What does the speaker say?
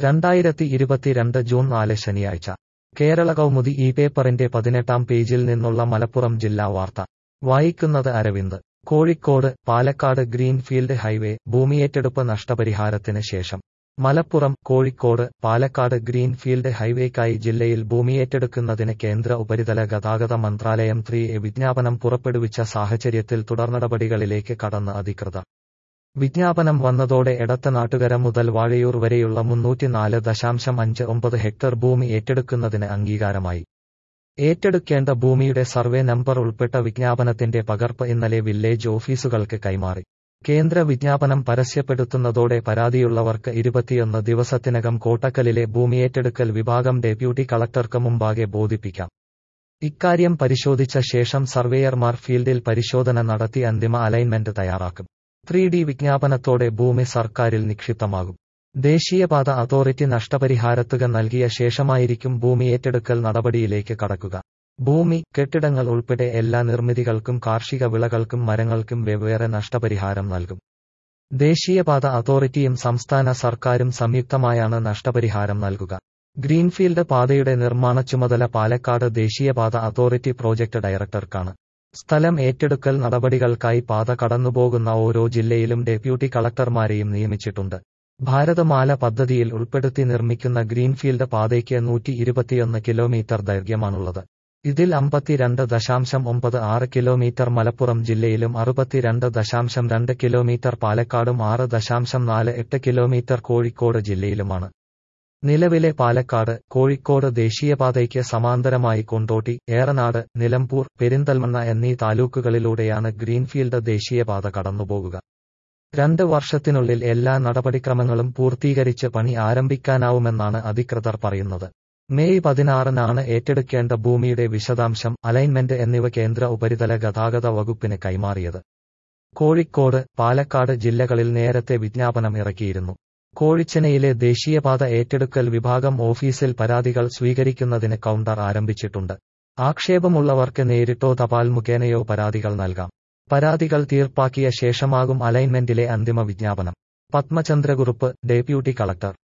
രണ്ടായിരത്തി ഇരുപത്തിരണ്ട് ജൂൺ നാല് ശനിയാഴ്ച കേരള കൗമുദി ഈ പേപ്പറിന്റെ പതിനെട്ടാം പേജിൽ നിന്നുള്ള മലപ്പുറം ജില്ലാ വാർത്ത വായിക്കുന്നത് അരവിന്ദ് കോഴിക്കോട് പാലക്കാട് ഗ്രീൻഫീൽഡ് ഹൈവേ ഭൂമിയേറ്റെടുപ്പ് നഷ്ടപരിഹാരത്തിന് ശേഷം മലപ്പുറം കോഴിക്കോട് പാലക്കാട് ഗ്രീൻഫീൽഡ് ഹൈവേക്കായി ജില്ലയിൽ ഭൂമിയേറ്റെടുക്കുന്നതിന് കേന്ദ്ര ഉപരിതല ഗതാഗത മന്ത്രാലയം ത്രീ എ വിജ്ഞാപനം പുറപ്പെടുവിച്ച സാഹചര്യത്തിൽ തുടർനടപടികളിലേക്ക് കടന്ന് അധികൃതർ വിജ്ഞാപനം വന്നതോടെ എടത്തനാട്ടുകര മുതൽ വാഴയൂർ വരെയുള്ള മുന്നൂറ്റിനാല് ദശാംശം അഞ്ച് ഒമ്പത് ഹെക്ടർ ഭൂമി ഏറ്റെടുക്കുന്നതിന് അംഗീകാരമായി ഏറ്റെടുക്കേണ്ട ഭൂമിയുടെ സർവേ നമ്പർ ഉൾപ്പെട്ട വിജ്ഞാപനത്തിന്റെ പകർപ്പ് ഇന്നലെ വില്ലേജ് ഓഫീസുകൾക്ക് കൈമാറി കേന്ദ്ര വിജ്ഞാപനം പരസ്യപ്പെടുത്തുന്നതോടെ പരാതിയുള്ളവർക്ക് ഇരുപത്തിയൊന്ന് ദിവസത്തിനകം കോട്ടക്കലിലെ ഭൂമിയേറ്റെടുക്കൽ വിഭാഗം ഡെപ്യൂട്ടി കളക്ടർക്ക് മുമ്പാകെ ബോധിപ്പിക്കാം ഇക്കാര്യം പരിശോധിച്ച ശേഷം സർവേയർമാർ ഫീൽഡിൽ പരിശോധന നടത്തി അന്തിമ അലൈൻമെന്റ് തയ്യാറാക്കും ത്രീ ഡി വിജ്ഞാപനത്തോടെ ഭൂമി സർക്കാരിൽ നിക്ഷിപ്തമാകും ദേശീയപാത അതോറിറ്റി നഷ്ടപരിഹാരത്തുക നൽകിയ ശേഷമായിരിക്കും ഭൂമി ഏറ്റെടുക്കൽ നടപടിയിലേക്ക് കടക്കുക ഭൂമി കെട്ടിടങ്ങൾ ഉൾപ്പെടെ എല്ലാ നിർമ്മിതികൾക്കും കാർഷിക വിളകൾക്കും മരങ്ങൾക്കും വെവ്വേറെ നഷ്ടപരിഹാരം നൽകും ദേശീയപാത അതോറിറ്റിയും സംസ്ഥാന സർക്കാരും സംയുക്തമായാണ് നഷ്ടപരിഹാരം നൽകുക ഗ്രീൻഫീൽഡ് പാതയുടെ നിർമ്മാണ ചുമതല പാലക്കാട് ദേശീയപാത അതോറിറ്റി പ്രോജക്ട് ഡയറക്ടർക്കാണ് സ്ഥലം ഏറ്റെടുക്കൽ നടപടികൾക്കായി പാത കടന്നുപോകുന്ന ഓരോ ജില്ലയിലും ഡെപ്യൂട്ടി കളക്ടർമാരെയും നിയമിച്ചിട്ടുണ്ട് ഭാരതമാല പദ്ധതിയിൽ ഉൾപ്പെടുത്തി നിർമ്മിക്കുന്ന ഗ്രീൻഫീൽഡ് പാതയ്ക്ക് നൂറ്റി ഇരുപത്തിയൊന്ന് കിലോമീറ്റർ ദൈർഘ്യമാണുള്ളത് ഇതിൽ അമ്പത്തിരണ്ട് ദശാംശം ഒമ്പത് ആറ് കിലോമീറ്റർ മലപ്പുറം ജില്ലയിലും അറുപത്തിരണ്ട് ദശാംശം രണ്ട് കിലോമീറ്റർ പാലക്കാടും ആറ് ദശാംശം നാല് എട്ട് കിലോമീറ്റർ കോഴിക്കോട് ജില്ലയിലുമാണ് നിലവിലെ പാലക്കാട് കോഴിക്കോട് ദേശീയപാതയ്ക്ക് സമാന്തരമായി കൊണ്ടോട്ടി ഏറനാട് നിലമ്പൂർ പെരിന്തൽമണ്ണ എന്നീ താലൂക്കുകളിലൂടെയാണ് ഗ്രീൻഫീൽഡ് ദേശീയപാത കടന്നുപോകുക രണ്ട് വർഷത്തിനുള്ളിൽ എല്ലാ നടപടിക്രമങ്ങളും പൂർത്തീകരിച്ച് പണി ആരംഭിക്കാനാവുമെന്നാണ് അധികൃതർ പറയുന്നത് മെയ് പതിനാറിനാണ് ഏറ്റെടുക്കേണ്ട ഭൂമിയുടെ വിശദാംശം അലൈൻമെന്റ് എന്നിവ കേന്ദ്ര ഉപരിതല ഗതാഗത വകുപ്പിന് കൈമാറിയത് കോഴിക്കോട് പാലക്കാട് ജില്ലകളിൽ നേരത്തെ വിജ്ഞാപനം ഇറക്കിയിരുന്നു കോഴിച്ചനയിലെ ദേശീയപാത ഏറ്റെടുക്കൽ വിഭാഗം ഓഫീസിൽ പരാതികൾ സ്വീകരിക്കുന്നതിന് കൗണ്ടർ ആരംഭിച്ചിട്ടുണ്ട് ആക്ഷേപമുള്ളവർക്ക് നേരിട്ടോ തപാൽ മുഖേനയോ പരാതികൾ നൽകാം പരാതികൾ തീർപ്പാക്കിയ ശേഷമാകും അലൈൻമെന്റിലെ അന്തിമ വിജ്ഞാപനം പത്മചന്ദ്രകുറുപ്പ് ഡെപ്യൂട്ടി കളക്ടർ